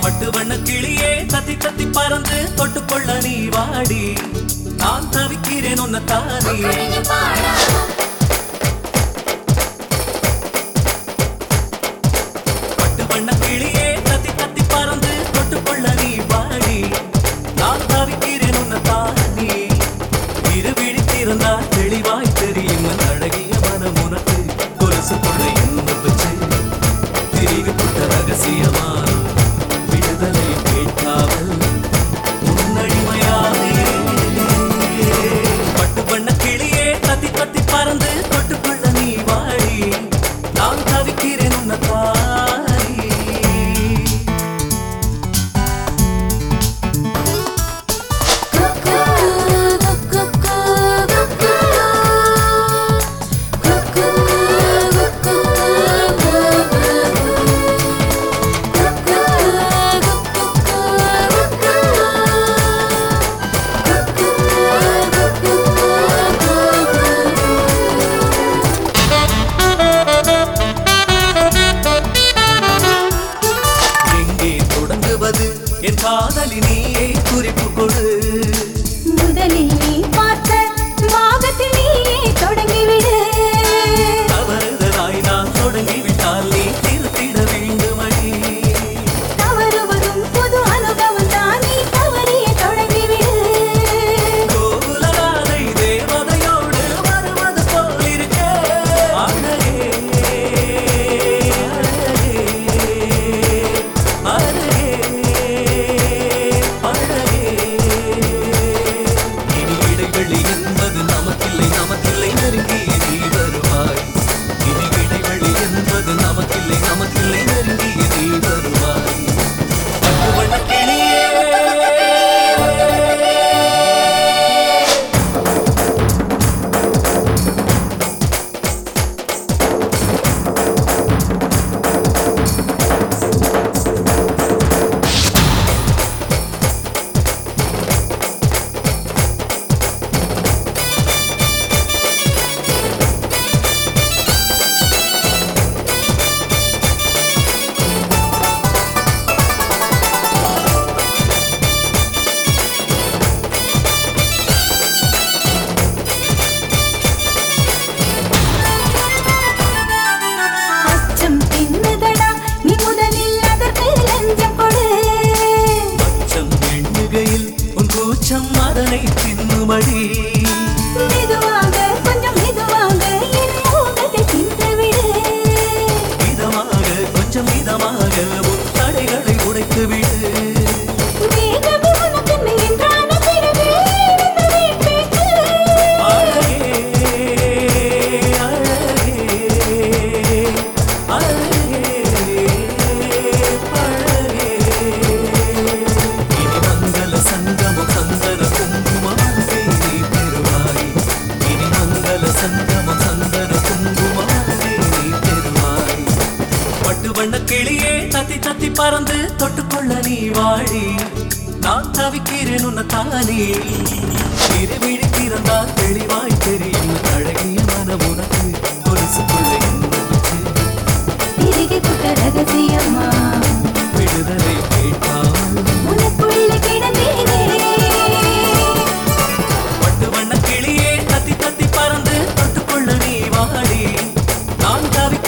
பட்டு வண்ண கிளியே கத்தி கத்தி பறந்து தொட்டுக்கொள்ள நீ வாடி நான் தவிக்கிறேன் உன்னை தானே பட்டு வண்ண கிளியே கத்தி கத்தி பறந்து தொட்டுக்கொள்ள நீ வாடி நான் தவிக்கிறேன் உன்னை தானே இரு விழித்திருந்தா தெளிவாய் தெரியும் அந்த அழகிய மனம் உனக்கு கொலுசு கொள்ள என்ன வச்சு திரிவு புட்ட ரகசியமா விடுதலை கேட்காமல் முன்னடிமையாவே பட்டு பண்ண கிளியே கத்தி கத்தி பறந்து தொட்டுக்கொள்ள நீ வாடி நான் தவிக்கிறேன் உன்னை தாரி எங்கே தொடங்குவது என் காதலி நீயே குறிப்பு கொடு முதலில் நீ பார்த்த பாகத்தில் நீயே தொடங்கிவிடு தவறுதலாய் நான் தொடங்கிவிட்டால் நீ திருத்திட வேண்டுமடி தவறுவதும் புது அனுபவம் தான் நீ தவறிய தொடங்கிவிடு கோகுலராதை தேவதையோடு வருவது போலிருக்க அழகே அழகே அழகே அழகே இனி இடைவெளி என்பது நமக்கில்லை நமக்கில்லை நெருங்கிய நீ வருவாய் இனி இடைவெளி என்பது நமக்கில்லை நமக்கில்லை நெருங்கிய நீ வருவாய் பட்டு வண்ணக் கிளியே அச்சம் தின்னுதடா நீ முதலில் அதற்கு லஞ்சம் கொடு அச்சம் எண்ணுகையில் உன் கூச்சம் அதனை தின்னுமடி மெதுவாக கொஞ்சம் மெதுவாக என் மோகத்தை தின்றுவிடு இதமாக கொஞ்சம் இதமாக உன் தடைகளை உடைத்து விடு வேகமே உனக்கென்ன என்றான பிறகு இந்த வீட்டுக்கு அழகே அழகே அழகே அழகே இனி மங்கள சங்கமம் சந்தன குங்குமம் நீ பெறுவாய் இனி மங்கள சங்கமம் சந்தன குங்குமம் நீ பெறுவாய் பட்டு வண்ண கிளியே தத்தி தத்தி பறந்து தொட்டுக்கொள்ள நீ வாழி நான் தவிக்கிறேன் உன்னை தானே திருவிழி திறந்தால் தெளிவாய் தெரியும் அழகிய மனம் உனக்கு கொலுசுக்குள்ள என்ன வச்சு திருகி புட்ட ரகசியமா விடுதலை கேட்காமல் உனக்குள்ள கிடந்தேனே பட்டு வண்ண கிளியே தத்தி தத்தி பறந்து தொட்டுக்கொள்ள நீ வாடி நான் தவிக்கிறேன்